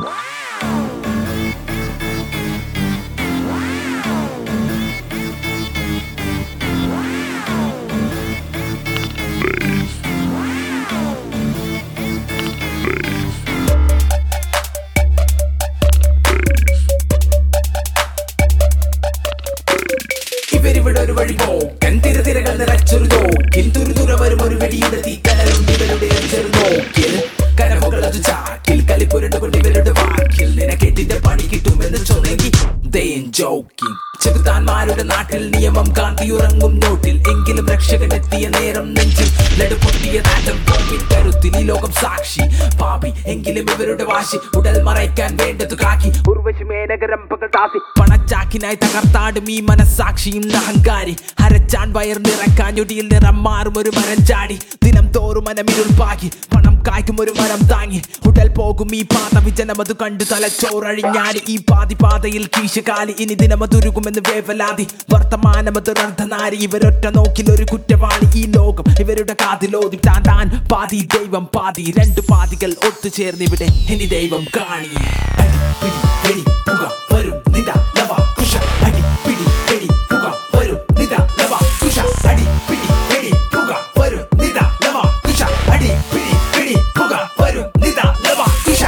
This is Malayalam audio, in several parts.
ഇവരിവിടെ ഒരു വഴി പോക്കൻ തിരതിരകൾ നിറച്ചൊരു തോക്കിൽ തുരുതുര വരും ഒരു വെടിയുടെ തീക്കനലും ഇവരുടെ ചെറു നോക്കിൽ കനവുകൾ അത് ചാക്കിൽ കലിപ്പുരണ്ടുകൊണ്ട് ഇവരുടെ വാക്കിൽ നിനക്കെട്ടിന്റെ പണി കിട്ടുമെന്ന് ചൊന്നെങ്കിൽ ജോക്കിംഗ് ചെകുത്താന്മാരുടെ നാട്ടിൽ നിയമം കാന്തി ഉറങ്ങും നോട്ടിൽ എങ്കിലും രക്ഷകനെത്തിയ നേരം നെഞ്ചിൽ ലഡു പൊട്ടിയ നാട്ടം കോമ്പിൻ കരുത്തിൽ ഈ ലോകം സാക്ഷി പാപി എങ്കിലും ഇവരുടെ വാശി ഉടൽ മറയ്ക്കാൻ വേണ്ടത് കാക്കി ഉർവശി മേനകരം പകൽ താസി പണച്ചാക്കിനായി തകർത്താടും ഈ മനസ്സാക്ഷിയും അഹങ്കാരി ഹരച്ചാൻ വയർ നിറക്കാൻ ഞൊടിയിൽ നിറം മാറും ഒരു മരം ചാടി ദിനം തോറും മനമിരുൾ പാകി പണം കായ്ക്കും ഒരു മരം താങ്ങി ഉടൽ പോകും ഈ പാത വിജനം അത് കണ്ടു തലച്ചോറഴിഞ്ഞാടി ഈ പാതി പാതയിൽ കീശകാലി ഇനി ദിനമതുരുകുമെന്ന് വേവലാതി വർത്തമാനമതൊരർദ്ധനാരി ഇവരൊറ്റ നോക്കിൽ ഒരു കുറ്റവാളി ഈ ലോകം ഇവരുടെ കാതിലോതി താൻ താൻ പാതി ദൈവം പാതി രണ്ട് പാതികൾ ഒത്തുചേർന്നിവിടെ ഇനി ദൈവം കാണി അടി പിടി വെടി പുക വരും നിത ലവ കുശ അടി പിടി വെടി പുക വരും നിത ലവ കുശ അടി പിടി വെടി പുക വരും നിത ലവ കുശ അടി പിടി വെടി പുക വരും നിത ലവ കുശ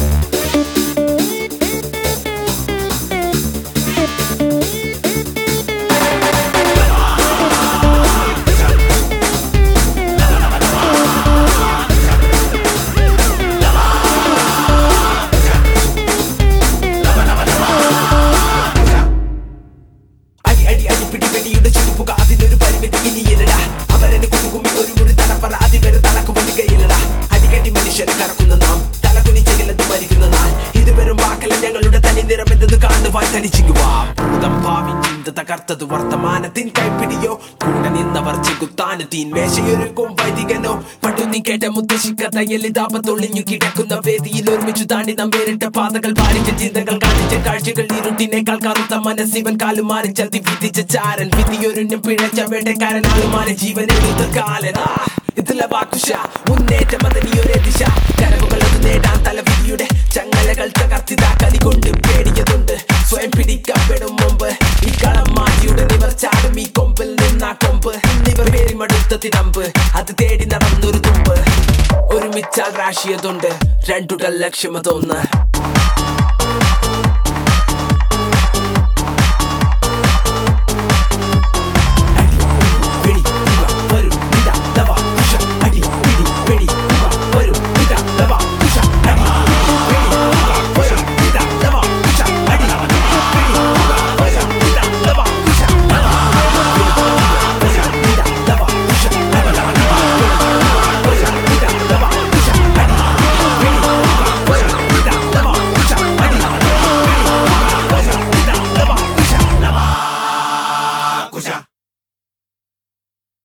അടി അടി അടി പിടി വെടിയുടെ ചുരുപ്പുക അതിനൊരു പരിമിതി ഇനിയില്ലടാ അവരെന്നെ കുടുക്കുമ്പി ഒരു മുറി തലപ്പറ അതിവരെ തലക്കുമതി കയ്യിലടാ അടിക്കടി മനുഷ്യനെ കറക്കുന്ന നാം തലകുനിച്ചെങ്കിലത് മരിക്കുന്ന നാൾ ഇത് വെറും വാക്കല ഞങ്ങളുടെ തനി നിറമെന്തെന്ന് കാണുവാൻ തനിച്ചിങ്ങുവാ ഭൂതം ഭാവി ചിന്ത തകർത്തത് വർത്തമാനത്തിൻ കൈപ്പിടിയോ കൂടെ നിന്നവർ ചെകുത്താന് തീൻ മേശയൊരുക്കും വൈദികനോ പട്ടു നീ കേട്ട മുത്തശ്ശിക്ക തയ്യലി താപത്തൊളിഞ്ഞു കിടക്കുന്ന വേദിയിൽ ഒരുമിച്ചു താണ്ടി നാം വേറിട്ട പാതകൾ പാലിച്ച ചിന്തകൾ കാണിച്ച കാഴ്ചകൾ ഇരുട്ടിനേക്കാൾ കറുത്ത മനസ്സിവൻ കാലുമാറി ചതി വിധിച്ച ചാരൻ വിധിയൊരുണ്ണം പിഴച്ച വേട്ടക്കാരൻ ആളുമാരെ ജീവൻ എടുത്ത കാലൻ ആ, ഇതില വാക്കുശ മുന്നേറ്റം അതിനിയൊരേ ദിശ കനവുകൾ അത് നേടാൻ തലവിധിയുടെ ചങ്ങലകൾ തകർത്തിതാ കലി കൊണ്ട് പേടിയതുണ്ട് സ്വയം പിടിക്കപ്പെടും മുമ്പ് ഈ കളം മാറ്റിയുടെ നിവർ ചാടും ഈ കൊമ്പിൽ നിന്നാ കൊമ്പ് നിവർ പേരിമടുത്ത തിരമ്പ് അത് തേടി നടന്നൊരു തുമ്പ് ഒരുമിച്ചാൽ രാശിയതുണ്ട് രണ്ടുകൾ ലക്ഷ്യമതൊന്ന്